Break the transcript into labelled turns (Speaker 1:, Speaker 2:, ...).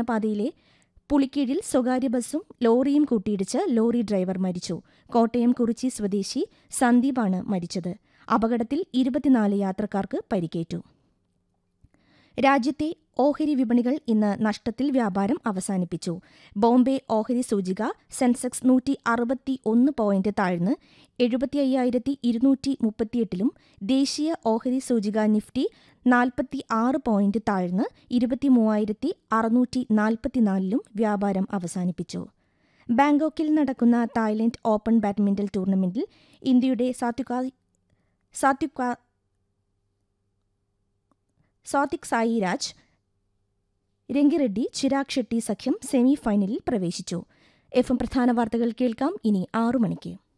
Speaker 1: ദേശീയപാതയിലെ പുളിക്കീഴിൽ സ്വകാര്യ ബസ്സും ലോറിയും കൂട്ടിയിടിച്ച് ലോറി ഡ്രൈവർ മരിച്ചു കോട്ടയം കുറിച്ചി സ്വദേശി സന്ദീപാണ് മരിച്ചത് അപകടത്തിൽ ഇരുപത്തിനാല് യാത്രക്കാർക്ക് പരിക്കേറ്റു രാജ്യത്തെ ഓഹരി വിപണികൾ ഇന്ന് നഷ്ടത്തിൽ വ്യാപാരം അവസാനിപ്പിച്ചു ബോംബെ ഓഹരി സൂചിക സെൻസെക്സ് നൂറ്റി അറുപത്തി ഒന്ന് പോയിന്റ് താഴ്ന്ന് എഴുപത്തി അയ്യായിരത്തി ഇരുന്നൂറ്റി മുപ്പത്തിയെട്ടിലും ദേശീയ ഓഹരി സൂചിക നിഫ്റ്റി നാൽപ്പത്തി ആറ് പോയിന്റ് താഴ്ന്ന് ഇരുപത്തി മൂവായിരത്തി അറുന്നൂറ്റി നാൽപ്പത്തിനാലിലും വ്യാപാരം അവസാനിപ്പിച്ചു ബാങ്കോക്കിൽ നടക്കുന്ന തായ്ലൻഡ് ഓപ്പൺ ബാഡ്മിന്റൺ ടൂർണമെന്റിൽ ഇന്ത്യയുടെ സാത്വിക സാത്വിക സാത്വിക് സായിരാജ് രംഗിറെഡ്ഡി ചിരാഗ് ഷെട്ടി സഖ്യം സെമി ഫൈനലിൽ പ്രവേശിച്ചു എഫ് എം പ്രധാന വാർത്തകൾ കേൾക്കാം ഇനി ആറു മണിക്ക്